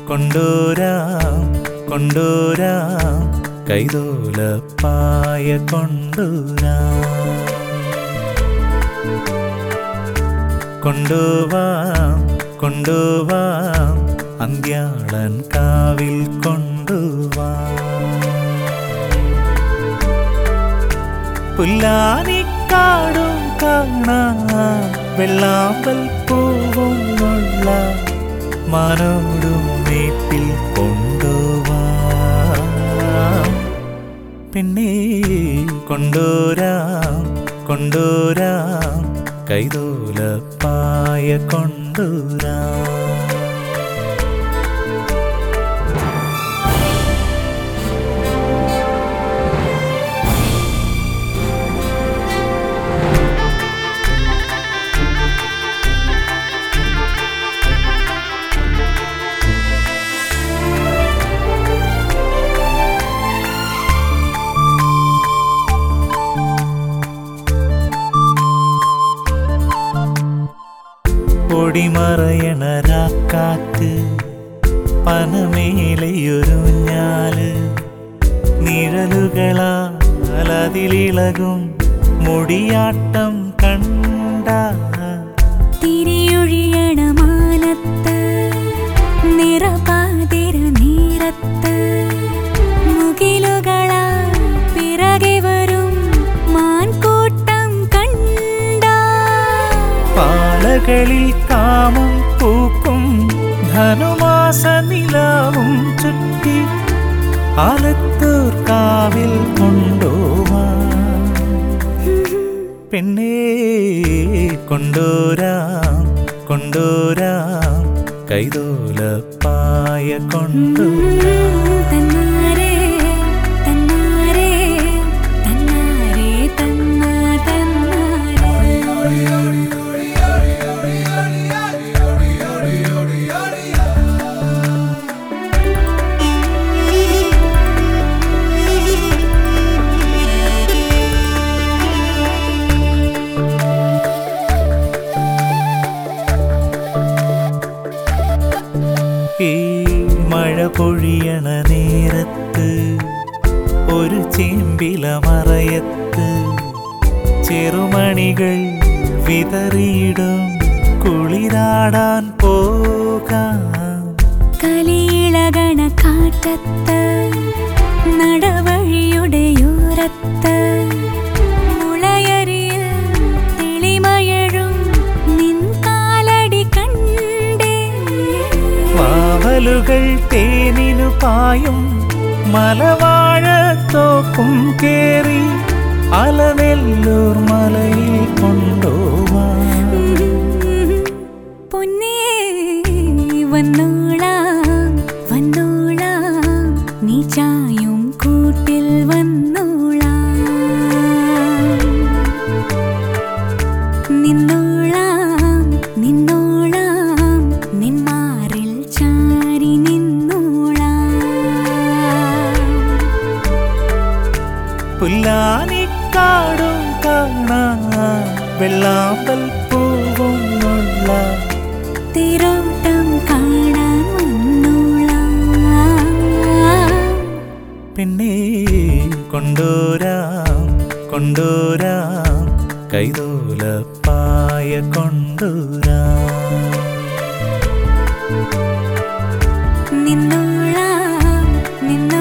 കൊണ്ടൂരാം കൊണ്ടൂരാം കൈതോലപ്പായ കൊണ്ടൂരാം കൊണ്ടുവാം കൊണ്ടുവാം അന്ത്യാളൻ കാവിൽ കൊണ്ടുവാം പുല്ലാനിക്കാടും കാണാം വെള്ളാമ്പൽ പൂവും ഉള്ള മാനോടും വീട്ടിൽ കൊണ്ടുവാം പിന്നെ കൊണ്ടൂരാം കൊണ്ടൂരാം കൈതോലപ്പായ കൊണ്ടൂരാം പൊടിമറയണ രാക്കാറ്റ് പനമേലയൊരുഞ്ഞാല് നിഴലുകളാൽ അതിലിളകും മുടിയാട്ടം കണ്ട തിരിയൊഴിയണ മാനത്ത് നിറപാതിര നീരത്ത് മുകിലുകളാ പിറകെ വരും മാൻകൂട്ടം കണ്ട പാലകളിൽ കാമം പൂക്കും ധനുമാസ നിലാവും ചുറ്റി ആലത്തൂർ കാവിൽ കൊണ്ടുവാ പെണ്ണേ കൊണ്ടൂരാം കൊണ്ടൂരാം കൈതോലപ്പായ കൊണ്ടൂരാം തന്നാരേ തന്നാരേ തന്നാരേ തന്നാ തന്നാരേ ഈ മഴ പൊഴിയണ നേരത്ത് ഒരു ചേമ്പില മറയത്ത് ചെറുമണികൾ വിതറിയിടും കുളിരാടാൻ പോകാം കലിയിളകണ കാറ്റത്ത് നടവഴിയുടെയോരത്ത് മുളയരിയിൽ തെളിമഴഴും നിൻ കാലടി കണ്ടേ മാവലുകൾ തേനിനു പായും മലവാഴത്തോക്കും കേറി അലനെല്ലൂർ മലയിൽ കൊണ്ടുപോവാം പൊന്നേ വന്നോളാം വന്നോളാം നീ ചായും കൂട്ടിൽ വന്നോളാം നിന്നോളാം നിന്നോളാം നിന്മാറിൽ ചാരി നിന്നോളാം പുല്ലാനിക്കാടും കാണാം വെള്ളാമ്പൽ പൂവും ഉള്ള തിരോട്ടം കാണാൻ വന്നോളാം പിന്നെ കൊണ്ടൂരാം കൊണ്ടൂരാം കൈതോലപ്പായ കൊണ്ടൂരാം നിന്നോളാം നിന്നോളാം